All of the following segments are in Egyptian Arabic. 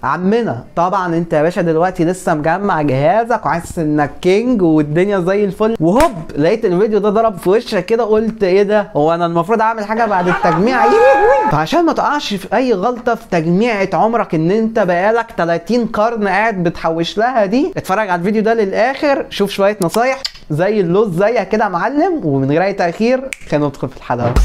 عمنا طبعا انت يا باشا دلوقتي لسه مجمع جهازك وحاسس انك كينج والدنيا زي الفل وهوب لقيت الفيديو ده ضرب في وشك كده قلت ايه ده هو انا المفروض اعمل حاجه بعد التجميع ايه فعشان ما تقعش في اي غلطه في تجميعه عمرك ان انت بقالك 30 قرن قاعد بتحوش لها دي اتفرج على الفيديو ده للاخر شوف شويه نصايح زي اللوز زيك كده يا معلم ومن غير اي تاخير خلينا ندخل في الحلقه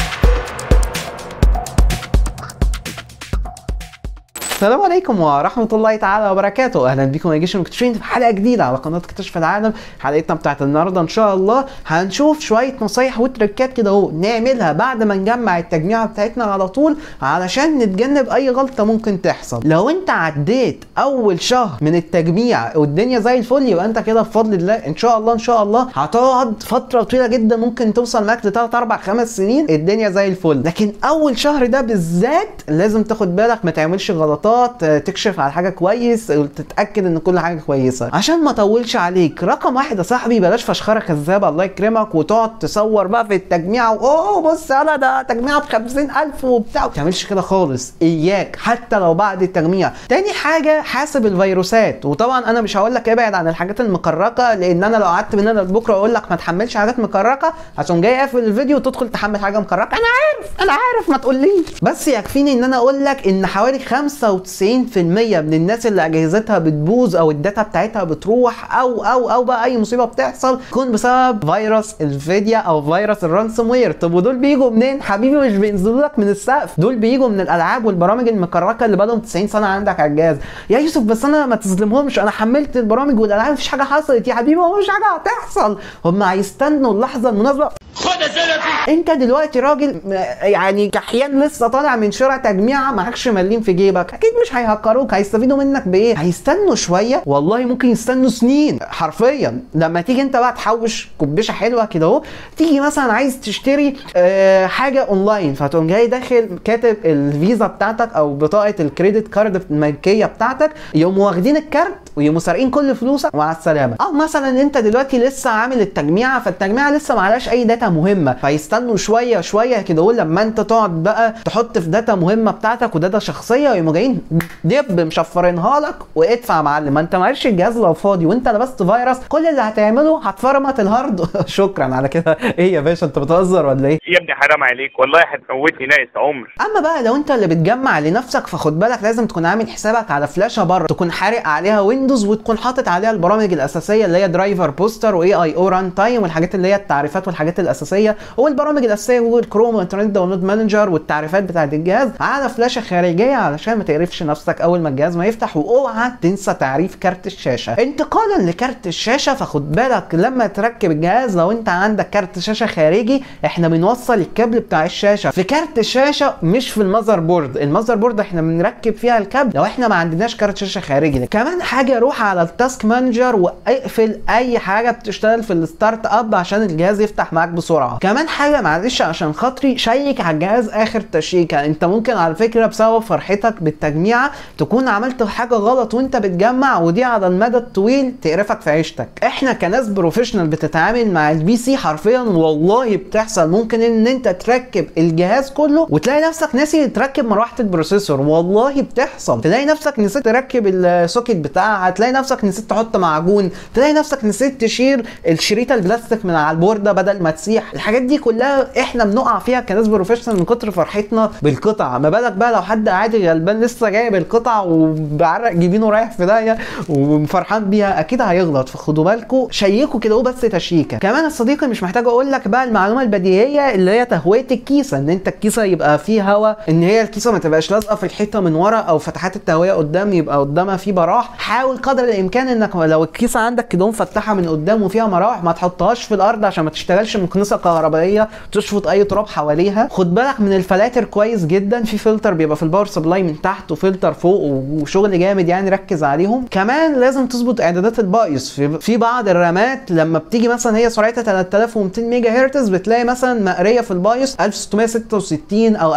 السلام عليكم ورحمة الله تعالى وبركاته أهلا بكم يا جيش المكتشفين في حلقة جديدة على قناة اكتشف العالم حلقتنا بتاعت النهاردة إن شاء الله هنشوف شوية نصايح وتركات كده أهو نعملها بعد ما نجمع التجميعة بتاعتنا على طول علشان نتجنب أي غلطة ممكن تحصل لو أنت عديت أول شهر من التجميع والدنيا زي الفل يبقى أنت كده بفضل الله إن شاء الله إن شاء الله هتقعد فترة طويلة جدا ممكن توصل معاك ل 3 4 5 سنين الدنيا زي الفل لكن أول شهر ده بالذات لازم تاخد بالك ما تعملش غلطات غلطات تكشف على حاجه كويس وتتاكد ان كل حاجه كويسه عشان ما اطولش عليك رقم واحد يا صاحبي بلاش فشخره كذابه الله يكرمك وتقعد تصور بقى في التجميع اوه بص انا ده تجميعه ب 50000 وبتاع ما تعملش كده خالص اياك حتى لو بعد التجميع تاني حاجه حاسب الفيروسات وطبعا انا مش هقول لك ابعد عن الحاجات المكركه لان انا لو قعدت من هنا لبكره اقول لك ما تحملش حاجات مكركه عشان جاي اقفل الفيديو وتدخل تحمل حاجه مكركه انا عارف انا عارف ما تقوليش بس يكفيني ان انا اقول لك ان حوالي 95 90% من الناس اللي اجهزتها بتبوظ او الداتا بتاعتها بتروح او او او بقى اي مصيبه بتحصل تكون بسبب فيروس الفيديا او فيروس الرانسوم وير طب ودول بيجوا منين حبيبي مش بينزلوا لك من السقف دول بيجوا من الالعاب والبرامج المكركه اللي بقالهم 90 سنه عندك على الجهاز يا يوسف بس انا ما تظلمهمش انا حملت البرامج والالعاب مفيش حاجه حصلت يا حبيبي هو مش حاجه هتحصل هم هيستنوا اللحظه المناسبه خد سلفي انت دلوقتي راجل يعني كحيان لسه طالع من شراء تجميعه معكش مليم في جيبك اكيد مش هيهكروك هيستفيدوا منك بايه هيستنوا شويه والله ممكن يستنوا سنين حرفيا لما تيجي انت بقى تحوش كبشه حلوه كده اهو تيجي مثلا عايز تشتري اه حاجه اونلاين فتقوم جاي داخل كاتب الفيزا بتاعتك او بطاقه الكريدت كارد الملكيه بتاعتك يقوموا واخدين الكارت ويقوموا سارقين كل فلوسك ومع السلامه او مثلا انت دلوقتي لسه عامل التجميعه فالتجميعه لسه معلاش اي داتا مهمه فيستنوا شويه شويه كده اقول لما انت تقعد بقى تحط في داتا مهمه بتاعتك وداتا شخصيه ويقوموا جايين دب مشفرينها لك وادفع يا معلم ما انت معلش الجهاز لو فاضي وانت لبست فيروس كل اللي هتعمله هتفرمت الهارد شكرا على كده ايه يا باشا انت بتهزر ولا ايه يا ابني حرام عليك والله هتموتني ناقص عمر اما بقى لو انت اللي بتجمع لنفسك فخد بالك لازم تكون عامل حسابك على فلاشه بره تكون حارق عليها ويندوز وتكون حاطط عليها البرامج الاساسيه اللي هي درايفر بوستر واي اي او ران تايم والحاجات اللي هي التعريفات والحاجات الاساسيه والبرامج الاساسيه جوجل كروم وانترنت داونلود مانجر والتعريفات بتاعت الجهاز على فلاشه خارجيه علشان ما تقرفش نفسك اول ما الجهاز ما يفتح واوعى تنسى تعريف كارت الشاشه انتقالا لكارت الشاشه فخد بالك لما تركب الجهاز لو انت عندك كارت شاشه خارجي احنا بنوصل الكابل بتاع الشاشه في كارت الشاشه مش في المذر بورد المذر بورد احنا بنركب فيها الكابل لو احنا ما عندناش كارت شاشه خارجي كمان حاجه روح على التاسك مانجر واقفل اي حاجه بتشتغل في الستارت اب عشان الجهاز يفتح معاك بسرعه كمان حاجه معلش عشان خاطري شيك على الجهاز اخر تشيكه انت ممكن على فكره بسبب فرحتك بالتجميعه تكون عملت حاجه غلط وانت بتجمع ودي على المدى الطويل تقرفك في عيشتك احنا كناس بروفيشنال بتتعامل مع البي سي حرفيا والله بتحصل ممكن ان انت تركب الجهاز كله وتلاقي نفسك ناسي تركب مروحه البروسيسور والله بتحصل تلاقي نفسك نسيت تركب السوكيت بتاعها تلاقي نفسك نسيت تحط معجون تلاقي نفسك نسيت تشيل الشريطه البلاستيك من على البورده بدل ما تسيح الحاجات دي كلها احنا بنقع فيها كناس بروفيشنال من كتر فرحتنا بالقطع ما بالك بقى لو حد عادي غلبان لسه جايب القطع وبعرق جبينه رايح في داهيه وفرحان بيها اكيد هيغلط فخدوا بالكم شيكوا كده بس تشيكه كمان يا صديقي مش محتاج اقول لك بقى المعلومه البديهيه اللي هي تهويه الكيسه ان انت الكيسه يبقى فيه هواء ان هي الكيسه ما تبقاش لازقه في الحيطه من ورا او فتحات التهويه قدام يبقى قدامها في براح حاول قدر الامكان انك لو الكيسه عندك كده مفتحه من قدام وفيها مراوح ما تحطهاش في الارض عشان ما تشتغلش مكنسه كهربائيه تشفط اي تراب حواليها خد بالك من الفلاتر كويس جدا في فلتر بيبقى في الباور سبلاي من تحت وفلتر فوق وشغل جامد يعني ركز عليهم كمان لازم تظبط اعدادات البايوس في, في بعض الرامات لما بتيجي مثلا هي سرعتها 3200 ميجا هرتز بتلاقي مثلا مقريه في البايوس 1666 او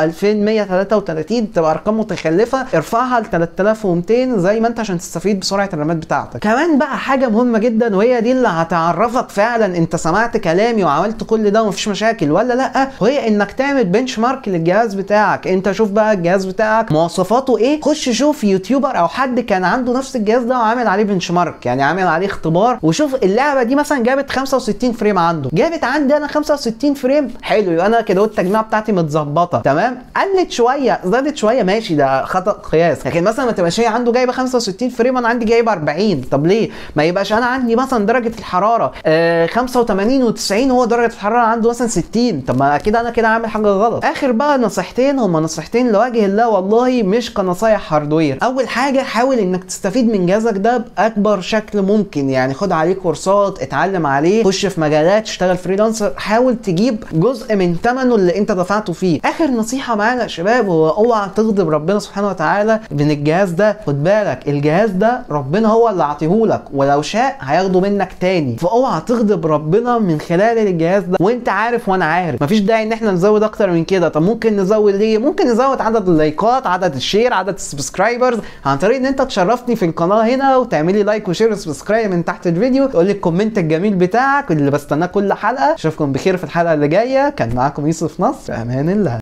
2133 تبقى ارقام متخلفه ارفعها ل 3200 زي ما انت عشان تستفيد بسرعه الرامات بتاعتك كمان بقى حاجه مهمه جدا وهي دي اللي هتعرفك فعلا انت سمعت كلامي وعملت كل ده بقى ومفيش مشاكل ولا لا وهي انك تعمل بنش مارك للجهاز بتاعك انت شوف بقى الجهاز بتاعك مواصفاته ايه خش شوف يوتيوبر او حد كان عنده نفس الجهاز ده وعامل عليه بنش مارك يعني عامل عليه اختبار وشوف اللعبه دي مثلا جابت 65 فريم عنده جابت عندي انا 65 فريم حلو يبقى انا كده التجميعه بتاعتي متظبطه تمام قلت شويه زادت شويه ماشي ده خطا قياس لكن مثلا ما تبقاش هي عنده جايبه 65 فريم انا عندي جايبه 40 طب ليه ما يبقاش انا عندي مثلا درجه الحراره آه 85 و90 هو درجه الحراره عنده مثلا 60 طب ما اكيد انا كده عامل حاجه غلط اخر بقى نصيحتين هما نصيحتين لوجه الله والله مش كنصايح هاردوير اول حاجه حاول انك تستفيد من جهازك ده باكبر شكل ممكن يعني خد عليه كورسات اتعلم عليه خش في مجالات اشتغل فريلانسر حاول تجيب جزء من ثمنه اللي انت دفعته فيه اخر نصيحه معانا يا شباب هو اوعى تغضب ربنا سبحانه وتعالى من الجهاز ده خد بالك الجهاز ده ربنا هو اللي عطيهولك ولو شاء هياخده منك تاني فاوعى تغضب ربنا من خلال الجهاز ده وانت عارف وانا عارف مفيش داعي ان احنا نزود اكتر من كده طب ممكن نزود ليه ممكن نزود عدد اللايكات عدد الشير عدد السبسكرايبرز عن طريق ان انت تشرفني في القناه هنا وتعملي لايك وشير وسبسكرايب من تحت الفيديو تقول لي الكومنت الجميل بتاعك اللي بستناه كل حلقه اشوفكم بخير في الحلقه اللي جايه كان معاكم يوسف نصر امان الله